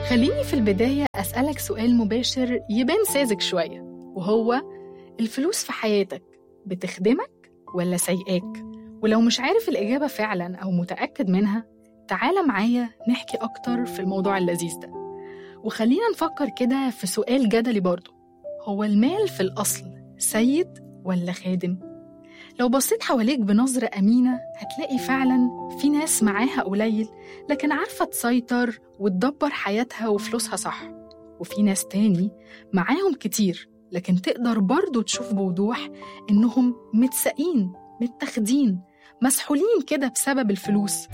خليني في البداية أسألك سؤال مباشر يبان ساذج شوية وهو الفلوس في حياتك بتخدمك ولا سيئاك؟ ولو مش عارف الإجابة فعلا أو متأكد منها تعالى معايا نحكي أكتر في الموضوع اللذيذ ده وخلينا نفكر كده في سؤال جدلي برضه هو المال في الأصل سيد ولا خادم؟ لو بصيت حواليك بنظرة أمينة هتلاقي فعلا في ناس معاها قليل لكن عارفة تسيطر وتدبر حياتها وفلوسها صح وفي ناس تاني معاهم كتير لكن تقدر برضه تشوف بوضوح إنهم متساقين متاخدين مسحولين كده بسبب الفلوس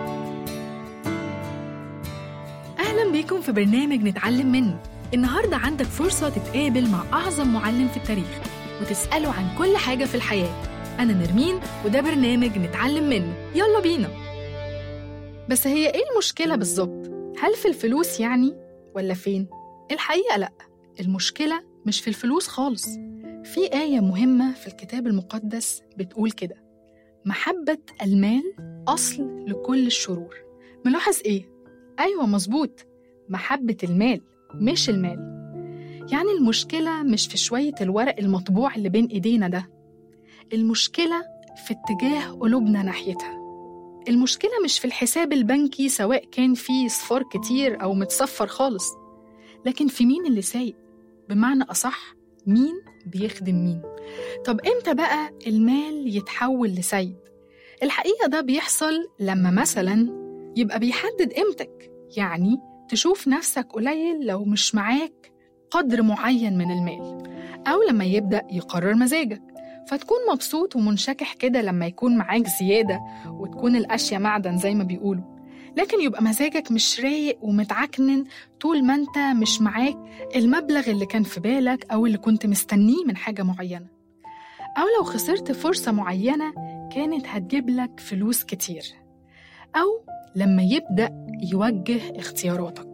أهلا بيكم في برنامج نتعلم منه النهاردة عندك فرصة تتقابل مع أعظم معلم في التاريخ وتسأله عن كل حاجة في الحياة أنا نرمين وده برنامج نتعلم منه يلا بينا بس هي إيه المشكلة بالظبط؟ هل في الفلوس يعني؟ ولا فين؟ الحقيقة لأ المشكلة مش في الفلوس خالص في آية مهمة في الكتاب المقدس بتقول كده محبة المال أصل لكل الشرور ملاحظ إيه؟ أيوة مظبوط محبة المال مش المال يعني المشكلة مش في شوية الورق المطبوع اللي بين إيدينا ده المشكلة في اتجاه قلوبنا ناحيتها المشكلة مش في الحساب البنكي سواء كان فيه صفار كتير أو متصفر خالص لكن في مين اللي سايق بمعنى أصح مين بيخدم مين طب إمتى بقى المال يتحول لسيد الحقيقة ده بيحصل لما مثلا يبقى بيحدد قيمتك يعني تشوف نفسك قليل لو مش معاك قدر معين من المال أو لما يبدأ يقرر مزاجك فتكون مبسوط ومنشكح كده لما يكون معاك زيادة وتكون الأشياء معدن زي ما بيقولوا لكن يبقى مزاجك مش رايق ومتعكنن طول ما انت مش معاك المبلغ اللي كان في بالك أو اللي كنت مستنيه من حاجة معينة أو لو خسرت فرصة معينة كانت هتجيب لك فلوس كتير أو لما يبدأ يوجه اختياراتك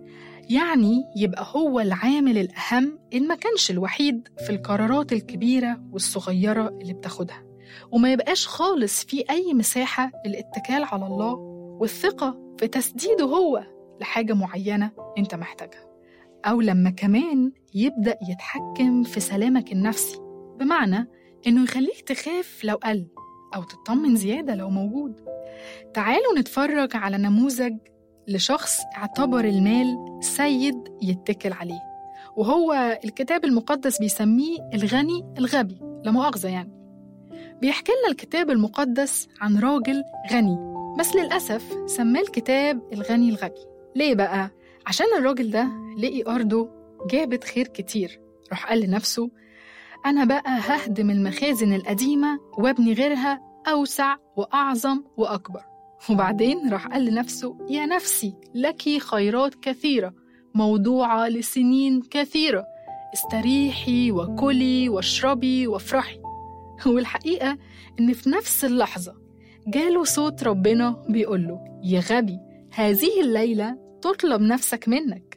يعني يبقى هو العامل الأهم إن ما كانش الوحيد في القرارات الكبيرة والصغيرة اللي بتاخدها وما يبقاش خالص في أي مساحة للاتكال على الله والثقة في تسديده هو لحاجة معينة أنت محتاجها أو لما كمان يبدأ يتحكم في سلامك النفسي بمعنى إنه يخليك تخاف لو قل أو تطمن زيادة لو موجود تعالوا نتفرج على نموذج لشخص اعتبر المال سيد يتكل عليه وهو الكتاب المقدس بيسميه الغني الغبي لا مؤاخذة يعني بيحكي لنا الكتاب المقدس عن راجل غني بس للأسف سماه الكتاب الغني الغبي ليه بقى؟ عشان الراجل ده لقي أرضه جابت خير كتير راح قال لنفسه أنا بقى ههدم المخازن القديمة وابني غيرها أوسع وأعظم وأكبر وبعدين راح قال لنفسه يا نفسي لك خيرات كثيرة موضوعة لسنين كثيرة استريحي وكلي واشربي وافرحي والحقيقة إن في نفس اللحظة جاله صوت ربنا بيقوله يا غبي هذه الليلة تطلب نفسك منك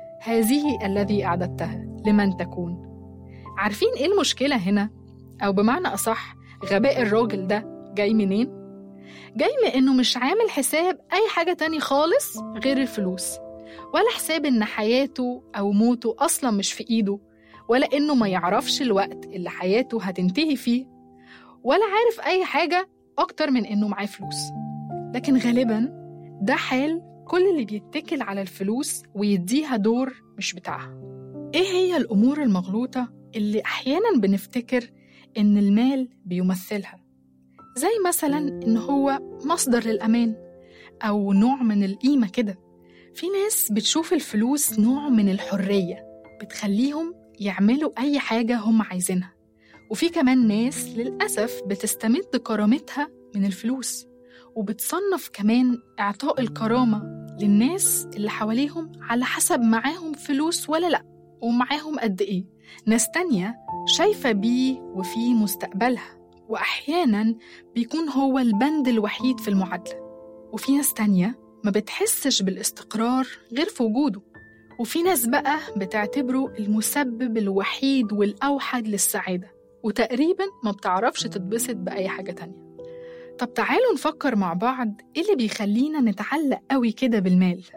هذه الذي أعددتها لمن تكون عارفين إيه المشكلة هنا؟ أو بمعنى أصح غباء الراجل ده جاي منين؟ جاي من إنه مش عامل حساب أي حاجة تاني خالص غير الفلوس ولا حساب إن حياته أو موته أصلا مش في إيده ولا إنه ما يعرفش الوقت اللي حياته هتنتهي فيه ولا عارف أي حاجة أكتر من إنه معاه فلوس لكن غالبا ده حال كل اللي بيتكل على الفلوس ويديها دور مش بتاعها إيه هي الأمور المغلوطة اللي أحيانا بنفتكر إن المال بيمثلها زي مثلا إن هو مصدر للأمان أو نوع من القيمة كده في ناس بتشوف الفلوس نوع من الحرية بتخليهم يعملوا أي حاجة هم عايزينها وفي كمان ناس للأسف بتستمد كرامتها من الفلوس وبتصنف كمان إعطاء الكرامة للناس اللي حواليهم على حسب معاهم فلوس ولا لأ ومعاهم قد إيه ناس تانية شايفة بيه وفي مستقبلها وأحيانا بيكون هو البند الوحيد في المعادلة وفي ناس تانية ما بتحسش بالاستقرار غير في وجوده وفي ناس بقى بتعتبره المسبب الوحيد والأوحد للسعادة وتقريبا ما بتعرفش تتبسط بأي حاجة تانية طب تعالوا نفكر مع بعض إيه اللي بيخلينا نتعلق قوي كده بالمال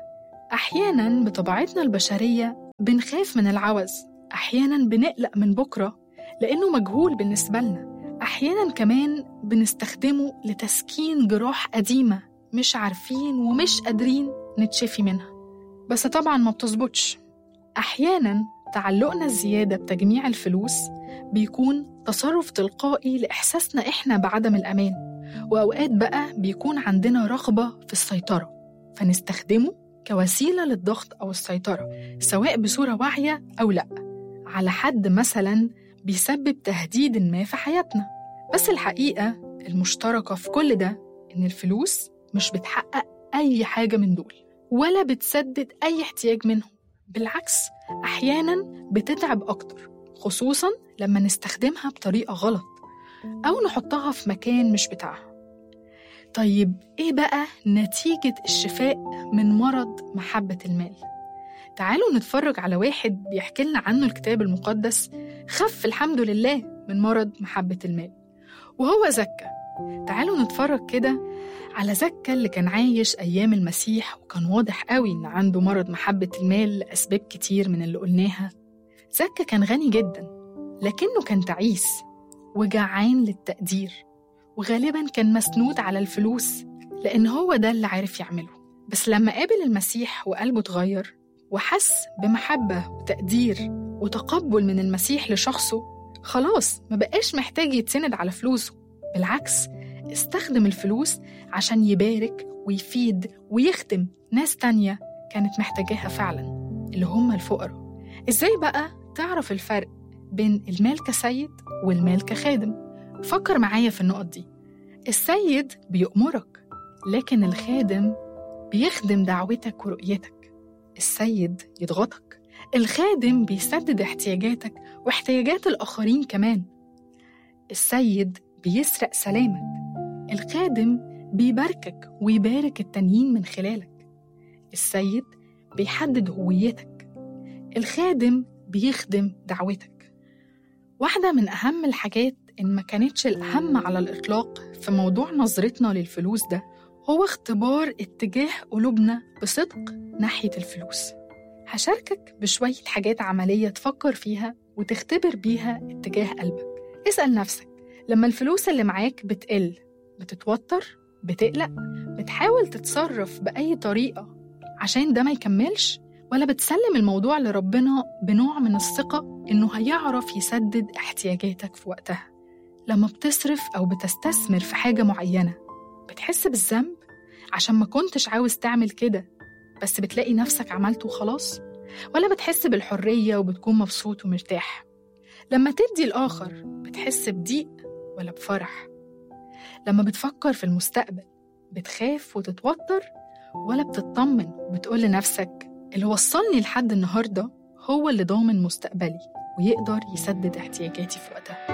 أحيانا بطبيعتنا البشرية بنخاف من العوز أحيانا بنقلق من بكرة لأنه مجهول بالنسبة لنا أحيانا كمان بنستخدمه لتسكين جراح قديمة مش عارفين ومش قادرين نتشفي منها بس طبعا ما بتظبطش أحيانا تعلقنا الزيادة بتجميع الفلوس بيكون تصرف تلقائي لإحساسنا إحنا بعدم الأمان وأوقات بقى بيكون عندنا رغبة في السيطرة فنستخدمه كوسيلة للضغط أو السيطرة سواء بصورة واعية أو لأ على حد مثلا بيسبب تهديد ما في حياتنا بس الحقيقة المشتركة في كل ده إن الفلوس مش بتحقق أي حاجة من دول ولا بتسدد أي احتياج منهم بالعكس أحيانا بتتعب أكتر خصوصا لما نستخدمها بطريقة غلط أو نحطها في مكان مش بتاعها طيب إيه بقى نتيجة الشفاء من مرض محبة المال؟ تعالوا نتفرج على واحد بيحكي لنا عنه الكتاب المقدس خف الحمد لله من مرض محبة المال وهو زكا تعالوا نتفرج كده على زكا اللي كان عايش أيام المسيح وكان واضح قوي إن عنده مرض محبة المال لأسباب كتير من اللي قلناها زكا كان غني جدا لكنه كان تعيس وجعان للتقدير وغالبا كان مسنود على الفلوس لأن هو ده اللي عارف يعمله بس لما قابل المسيح وقلبه اتغير وحس بمحبة وتقدير وتقبل من المسيح لشخصه خلاص ما بقاش محتاج يتسند على فلوسه بالعكس استخدم الفلوس عشان يبارك ويفيد ويخدم ناس تانية كانت محتاجاها فعلا اللي هم الفقراء ازاي بقى تعرف الفرق بين المال كسيد والمال كخادم فكر معايا في النقط دي السيد بيأمرك لكن الخادم بيخدم دعوتك ورؤيتك السيد يضغطك الخادم بيسدد احتياجاتك واحتياجات الآخرين كمان السيد بيسرق سلامك الخادم بيباركك ويبارك التانيين من خلالك السيد بيحدد هويتك الخادم بيخدم دعوتك واحدة من أهم الحاجات إن ما كانتش الأهم على الإطلاق في موضوع نظرتنا للفلوس ده هو اختبار اتجاه قلوبنا بصدق ناحية الفلوس هشاركك بشوية حاجات عملية تفكر فيها وتختبر بيها اتجاه قلبك اسأل نفسك لما الفلوس اللي معاك بتقل بتتوتر بتقلق بتحاول تتصرف بأي طريقة عشان ده ما يكملش ولا بتسلم الموضوع لربنا بنوع من الثقة إنه هيعرف يسدد احتياجاتك في وقتها لما بتصرف أو بتستثمر في حاجة معينة بتحس بالذنب عشان ما كنتش عاوز تعمل كده بس بتلاقي نفسك عملته وخلاص ولا بتحس بالحرية وبتكون مبسوط ومرتاح لما تدي الآخر بتحس بضيق ولا بفرح لما بتفكر في المستقبل بتخاف وتتوتر ولا بتطمن وبتقول لنفسك اللي وصلني لحد النهاردة هو اللي ضامن مستقبلي ويقدر يسدد احتياجاتي في وقتها